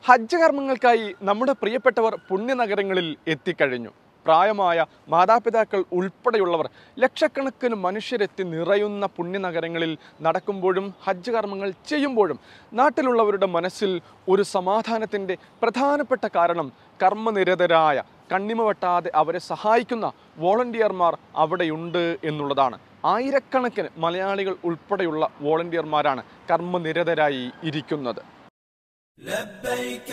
ഹജ്ജ് കർമ്മങ്ങൾക്കായി നമ്മുടെ പ്രിയപ്പെട്ടവർ പുണ്യനഗരങ്ങളിൽ എത്തിക്കഴിഞ്ഞു പ്രായമായ മാതാപിതാക്കൾ ഉൾപ്പെടെയുള്ളവർ ലക്ഷക്കണക്കിന് മനുഷ്യരെത്തി നിറയുന്ന പുണ്യനഗരങ്ങളിൽ നടക്കുമ്പോഴും ഹജ്ജ് കർമ്മങ്ങൾ ചെയ്യുമ്പോഴും നാട്ടിലുള്ളവരുടെ മനസ്സിൽ ഒരു സമാധാനത്തിൻ്റെ പ്രധാനപ്പെട്ട കാരണം കർമ്മനിരതരായ കണ്ണിമ വെട്ടാതെ അവരെ സഹായിക്കുന്ന വോളണ്ടിയർമാർ അവിടെയുണ്ട് എന്നുള്ളതാണ് ആയിരക്കണക്കിന് മലയാളികൾ ഉൾപ്പെടെയുള്ള വോളണ്ടിയർമാരാണ് കർമ്മനിരതരായി ഇരിക്കുന്നത് لبيك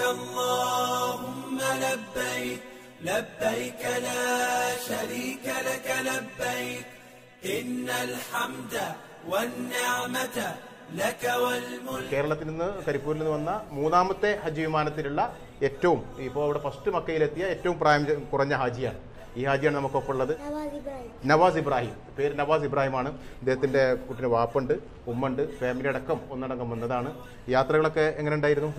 اللهم لبيك لبيك لا شريك لك لبيك إن الحمد والنعمة لك والملك കേരളത്തിൽ നിന്ന് കരിപ്പൂരിൽ നിന്ന് വന്ന മൂന്നാമത്തെ ഹജ്ജ് വിമാനത്തിലുള്ള ഏറ്റവും ഇപ്പോൾ ഇവിടെ ഫസ്റ്റ് മക്കയിലെത്തിയ ഏറ്റവും പ്രായം ചെ- കുറഞ്ഞ ഹാജിയാണ് ഈ ഹാജിയാണ് നമുക്കൊപ്പം ഉള്ളത് നവാസ് ഇബ്രാഹിം നവാസ് ഇബ്രാഹിം പേര് നവാസ് ഇബ്രാഹിമാണ് ഇദ്ദേഹത്തിന്റെ കുട്ടിന് വാപ്പുണ്ട് ഉമ്മണ്ട് ഫാമിലി അടക്കം ഒന്നടങ്കം വന്നതാണ് യാത്രകളൊക്കെ എങ്ങനെ ഉണ്ടായിരുന്നു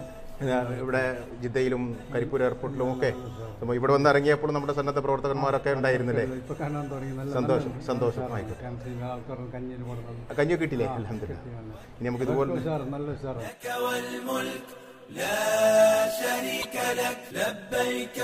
ഇവിടെ ജിദ്ദയിലും കരിപ്പൂർ എയർപോർട്ടിലും ഒക്കെ നമ്മ ഇവിടെ വന്ന് ഇറങ്ങിയപ്പോൾ നമ്മുടെ സന്നദ്ധ പ്രവർത്തകന്മാരൊക്കെ ഉണ്ടായിരുന്നില്ലേ ഇപ്പൊ കാണാൻ തുടങ്ങി നല്ല സന്തോഷം സന്തോഷം ആയിക്കോട്ടെ ക്യാമ്പസിൽ ആൾക്കാർ കഞ്ഞിയിൽ കൊടുക്കണം കഞ്ഞി കിട്ടിയില്ലേ അലഹമില്ല ഇനി നമുക്ക് ഇതുപോലെ ഉഷാറ് നല്ല ഉഷാറ് لك والملك لا شريك لك لبيك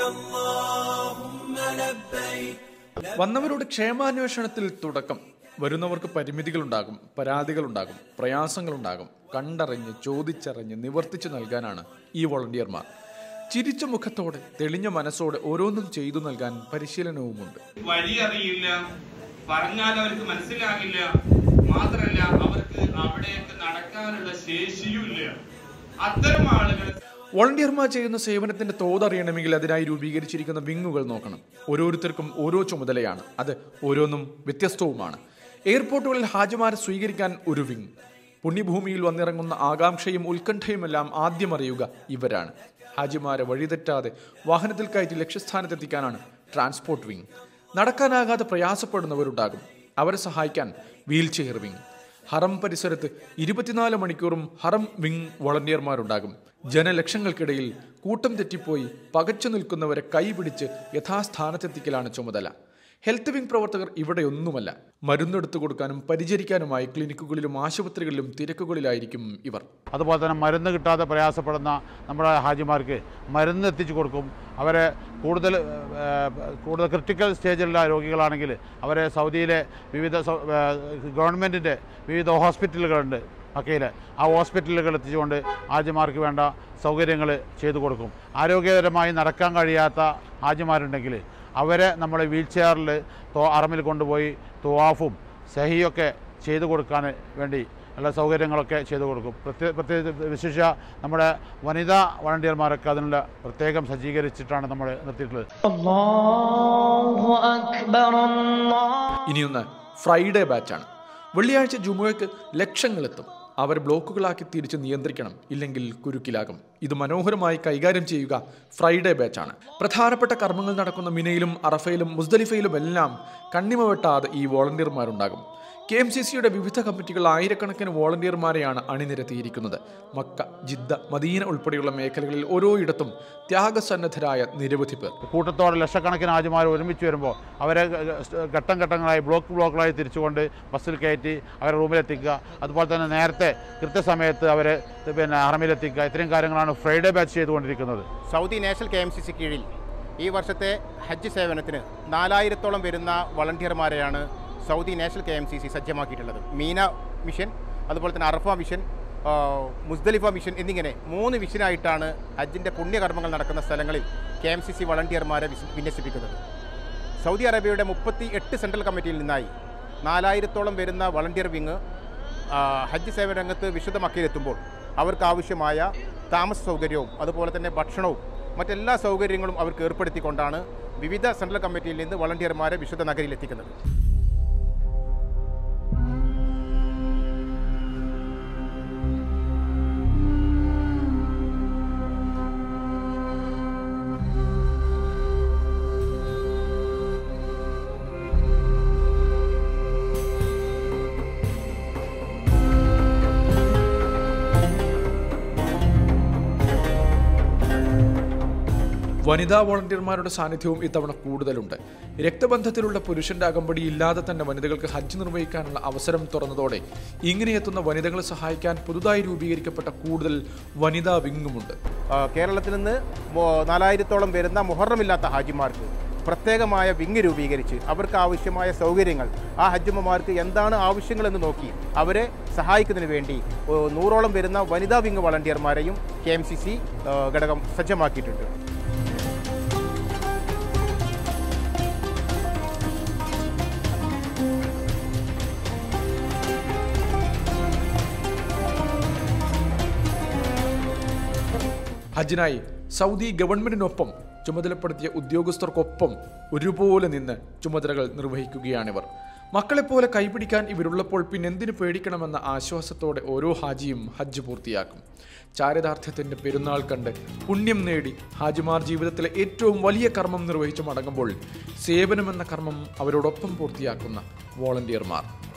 اللهم لبيك വന്നവരുടെ ക്ഷേമാന്വേഷണത്തിൽ തുടക്കം വരുന്നവർക്ക് പരിമിതികളുണ്ടാകും പരാതികളുണ്ടാകും പ്രയാസങ്ങളുണ്ടാകും കണ്ടറിഞ്ഞ് ചോദിച്ചറിഞ്ഞ് നിവർത്തിച്ചു നൽകാനാണ് ഈ വോളണ്ടിയർമാർ ചിരിച്ച മുഖത്തോടെ തെളിഞ്ഞ മനസ്സോടെ ഓരോന്നും ചെയ്തു നൽകാൻ പരിശീലനവുമുണ്ട് വഴി അറിയില്ല പറഞ്ഞാൽ അവർക്ക് മനസ്സിലാകില്ല മാത്രല്ല അവർക്ക് അവിടേക്ക് നടക്കാനുള്ള ശേഷിയും ഇല്ല അത്തരം ആളുകൾ വോളണ്ടിയർമാർ ചെയ്യുന്ന സേവനത്തിന്റെ തോതറിയണമെങ്കിൽ അതിനായി രൂപീകരിച്ചിരിക്കുന്ന വിങ്ങുകൾ നോക്കണം ഓരോരുത്തർക്കും ഓരോ ചുമതലയാണ് അത് ഓരോന്നും വ്യത്യസ്തവുമാണ് എയർപോർട്ടുകളിൽ ഹാജിമാരെ സ്വീകരിക്കാൻ ഒരു വിങ് പുണ്യഭൂമിയിൽ വന്നിറങ്ങുന്ന ആകാംക്ഷയും ഉത്കണ്ഠയുമെല്ലാം ആദ്യം അറിയുക ഇവരാണ് ഹാജിമാരെ വഴിതെറ്റാതെ വാഹനത്തിൽ കയറ്റി ലക്ഷ്യസ്ഥാനത്തെത്തിക്കാനാണ് ട്രാൻസ്പോർട്ട് വിങ് നടക്കാനാകാതെ പ്രയാസപ്പെടുന്നവരുണ്ടാകും അവരെ സഹായിക്കാൻ വീൽ ചെയർ വിങ് ഹറം പരിസരത്ത് ഇരുപത്തിനാല് മണിക്കൂറും ഹറം വിങ് വോളണ്ടിയർമാരുണ്ടാകും ജനലക്ഷങ്ങൾക്കിടയിൽ കൂട്ടം തെറ്റിപ്പോയി പകച്ചു നിൽക്കുന്നവരെ കൈപിടിച്ച് യഥാസ്ഥാനത്തെത്തിക്കലാണ് ചുമതല ഹെൽത്ത് വിങ് പ്രവർത്തകർ ഇവിടെയൊന്നുമല്ല മരുന്നെടുത്തു കൊടുക്കാനും പരിചരിക്കാനുമായി ക്ലിനിക്കുകളിലും ആശുപത്രികളിലും തിരക്കുകളിലായിരിക്കും ഇവർ അതുപോലെ തന്നെ മരുന്ന് കിട്ടാതെ പ്രയാസപ്പെടുന്ന നമ്മുടെ ഹാജിമാർക്ക് മരുന്ന് എത്തിച്ചു കൊടുക്കും അവരെ കൂടുതൽ ഏഹ്, കൂടുതൽ ക്രിട്ടിക്കൽ സ്റ്റേജിലുള്ള രോഗികളാണെങ്കിൽ അവരെ സൗദിയിലെ വിവിധ സൗ- ഏഹ്, ഗവൺമെൻറ്റിൻ്റെ വിവിധ ഹോസ്പിറ്റലുകളുണ്ട് മക്കയിൽ ആ ഹോസ്പിറ്റലുകൾ എത്തിച്ചുകൊണ്ട് ഹാജിമാർക്ക് വേണ്ട സൗകര്യങ്ങൾ ചെയ്തു കൊടുക്കും ആരോഗ്യകരമായി നടക്കാൻ കഴിയാത്ത ഹാജിമാരുണ്ടെങ്കിൽ അവരെ നമ്മൾ വീൽ ചെയറിൽ തോ അറമിൽ കൊണ്ടുപോയി തുവാഫും സഹിയൊക്കെ ചെയ്തു കൊടുക്കാൻ വേണ്ടി ഉള്ള സൗകര്യങ്ങളൊക്കെ ചെയ്തു കൊടുക്കും പ്രത്യേക പ്രത്യേകിച്ച് വിശേഷ നമ്മുടെ വനിതാ വളണ്ടിയർമാരൊക്കെ അതിനുള്ള പ്രത്യേകം സജ്ജീകരിച്ചിട്ടാണ് നമ്മൾ നിർത്തിയിട്ടുള്ളത് ഇനിയൊന്ന് ഫ്രൈഡേ ബാച്ചാണ് വെള്ളിയാഴ്ച ജുമുഴയ്ക്ക് ലക്ഷങ്ങളെത്തും അവർ ബ്ലോക്കുകളാക്കി തിരിച്ച് നിയന്ത്രിക്കണം ഇല്ലെങ്കിൽ കുരുക്കിലാകും ഇത് മനോഹരമായി കൈകാര്യം ചെയ്യുക ഫ്രൈഡേ ബാച്ചാണ് പ്രധാനപ്പെട്ട കർമ്മങ്ങൾ നടക്കുന്ന മിനയിലും അറഫയിലും മുസ്ദലിഫയിലും എല്ലാം കണ്ണിമ വെട്ടാതെ ഈ വോളണ്ടിയർമാരുണ്ടാകും കെ എം സി സിയുടെ വിവിധ കമ്മിറ്റികൾ ആയിരക്കണക്കിന് വോളണ്ടിയർമാരെയാണ് അണിനിരത്തിയിരിക്കുന്നത് മക്ക ജിദ്ദ മദീന ഉൾപ്പെടെയുള്ള മേഖലകളിൽ ഓരോയിടത്തും ത്യാഗസന്നദ്ധരായ നിരവധി പേർ കൂട്ടത്തോടെ ലക്ഷക്കണക്കിന് ഹാജിമാർ ഒരുമിച്ച് വരുമ്പോൾ അവരെ ഘട്ടം ഘട്ടങ്ങളായി ബ്ലോക്ക് ബ്ലോക്കുകളായി തിരിച്ചുകൊണ്ട് ബസ്സിൽ കയറ്റി അവരെ റൂമിലെത്തിക്കുക അതുപോലെ തന്നെ നേരത്തെ കൃത്യസമയത്ത് അവരെ പിന്നെ അറമിലെത്തിക്കുക ഇത്രയും കാര്യങ്ങളാണ് ഫ്രൈഡേ ബാച്ച് ചെയ്തുകൊണ്ടിരിക്കുന്നത് Saudi national K M C C കീഴിൽ ഈ വർഷത്തെ ഹജ്ജ് സേവനത്തിന് നാലായിരത്തോളം വരുന്ന വളണ്ടിയർമാരെയാണ് Saudi national K M C C സജ്ജമാക്കിയിട്ടുള്ളത് മീന മിഷൻ അതുപോലെ തന്നെ അറഫ മിഷൻ ആ, മുസ്ദലിഫ മിഷൻ എന്നിങ്ങനെ മൂന്ന് മിഷനായിട്ടാണ് ഹജ്ജിൻ്റെ പുണ്യകർമ്മങ്ങൾ നടക്കുന്ന സ്ഥലങ്ങളിൽ കെ എം സി സി വളണ്ടിയർമാരെ വിസ്- വിന്യസിപ്പിക്കുന്നത് സൗദി അറേബ്യയുടെ മുപ്പത്തി എട്ട് സെൻട്രൽ കമ്മിറ്റിയിൽ നിന്നായി നാലായിരത്തോളം വരുന്ന വളണ്ടിയർ വിങ് ആ, ഹജ്ജ് സേവന രംഗത്ത് വിശുദ്ധ മക്കയിലെത്തുമ്പോൾ അവർക്ക് ആവശ്യമായ താമസ സൗകര്യവും അതുപോലെ തന്നെ ഭക്ഷണവും മറ്റെല്ലാ സൗകര്യങ്ങളും അവർക്ക് ഏർപ്പെടുത്തിക്കൊണ്ടാണ് വിവിധ സെൻട്രൽ കമ്മിറ്റിയിൽ നിന്ന് വളണ്ടിയർമാരെ വിശുദ്ധ നഗരിയിൽ എത്തിക്കുന്നത് വനിതാ വോളണ്ടിയർമാരുടെ സാന്നിധ്യവും ഇത്തവണ കൂടുതലുണ്ട് രക്തബന്ധത്തിലുള്ള പുരുഷന്റെ അകമ്പടി ഇല്ലാതെ തന്നെ വനിതകൾക്ക് ഹജ്ജ് നിർവഹിക്കാനുള്ള അവസരം തുറന്നതോടെ ഇങ്ങനെ എത്തുന്ന വനിതകളെ സഹായിക്കാൻ പുതുതായി രൂപീകരിക്കപ്പെട്ട കൂടുതൽ വനിതാ വിങ്ങുമുണ്ട് ആ, കേരളത്തിൽ നിന്ന് മോ- നാലായിരത്തോളം വരുന്ന മുഹറമില്ലാത്ത ഹാജിമാർക്ക് പ്രത്യേകമായ വിങ് രൂപീകരിച്ച് അവർക്ക് ആവശ്യമായ സൗകര്യങ്ങൾ ആ ഹജ്ജുമ്മമാർക്ക് എന്താണ് ആവശ്യങ്ങളെന്ന് നോക്കി അവരെ സഹായിക്കുന്നതിന് വേണ്ടി ഓ, നൂറോളം വരുന്ന വനിതാ വിങ് വളണ്ടിയർമാരെയും കെ എം സി സി ഘടകം സജ്ജമാക്കിയിട്ടുണ്ട് ഹജ്ജിനായി സൗദി ഗവൺമെന്റിനൊപ്പം ചുമതലപ്പെടുത്തിയ ഉദ്യോഗസ്ഥർക്കൊപ്പം ഒരുപോലെ നിന്ന് ചുമതലകൾ നിർവഹിക്കുകയാണിവർ മക്കളെപ്പോലെ കൈപിടിക്കാൻ ഇവരുള്ളപ്പോൾ പിന്നെന്തിനു പേടിക്കണമെന്ന ആശ്വാസത്തോടെ ഓരോ ഹാജിയും ഹജ്ജ് പൂർത്തിയാക്കും ചാരിതാർത്ഥ്യത്തിന്റെ പെരുന്നാൾ കണ്ട് പുണ്യം നേടി ഹാജിമാർ ജീവിതത്തിലെ ഏറ്റവും വലിയ കർമ്മം നിർവഹിച്ചു മടങ്ങുമ്പോൾ സേവനമെന്ന കർമ്മം അവരോടൊപ്പം പൂർത്തിയാക്കുന്ന വോളണ്ടിയർമാർ